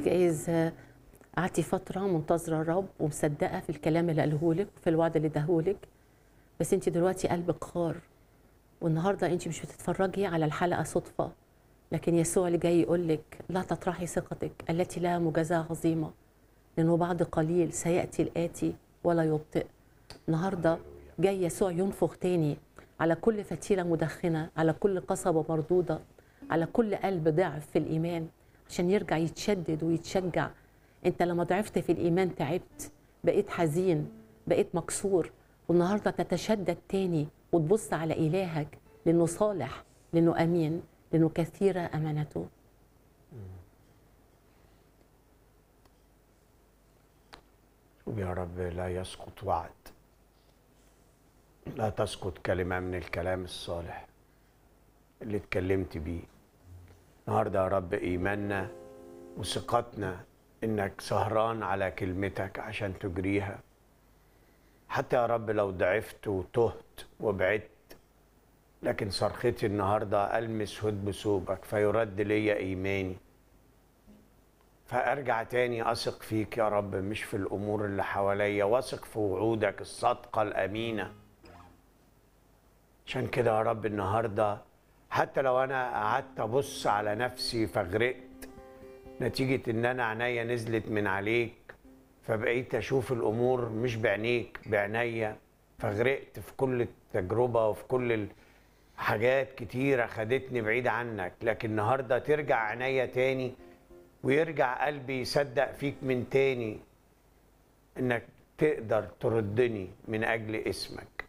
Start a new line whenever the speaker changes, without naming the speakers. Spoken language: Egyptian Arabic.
جايز آه، قعدتي فترة منتظرة الرب ومصدقة في الكلام اللي قالهولك وفي الوعد اللي اداهولك بس انت دلوقتي قلبك خار والنهاردة انت مش بتتفرجي على الحلقة صدفة لكن يسوع اللي جاي يقول لك لا تطرحي ثقتك التي لها مجازاة عظيمة لأنه بعد قليل سيأتي الآتي ولا يبطئ النهاردة جاي يسوع ينفخ تاني على كل فتيلة مدخنة على كل قصبة مردودة على كل قلب ضعف في الإيمان عشان يرجع يتشدد ويتشجع انت لما ضعفت في الإيمان تعبت بقيت حزين بقيت مكسور والنهاردة تتشدد تاني وتبص على إلهك لأنه صالح لأنه أمين لأنه كثيرة أمانته
شوف يا رب لا يسقط وعد لا تسقط كلمة من الكلام الصالح اللي اتكلمت بيه النهارده يا رب إيماننا وثقتنا إنك سهران على كلمتك عشان تجريها حتى يا رب لو ضعفت وتهت وبعدت لكن صرختي النهارده ألمس هد بثوبك فيرد لي إيماني فارجع تاني اثق فيك يا رب مش في الامور اللي حواليا واثق في وعودك الصادقه الامينه عشان كده يا رب النهارده حتى لو انا قعدت ابص على نفسي فغرقت نتيجه ان انا عينيا نزلت من عليك فبقيت اشوف الامور مش بعينيك بعينيا فغرقت في كل التجربه وفي كل الحاجات كتيره خدتني بعيد عنك لكن النهارده ترجع عينيا تاني ويرجع قلبي يصدق فيك من تاني انك تقدر تردني من اجل اسمك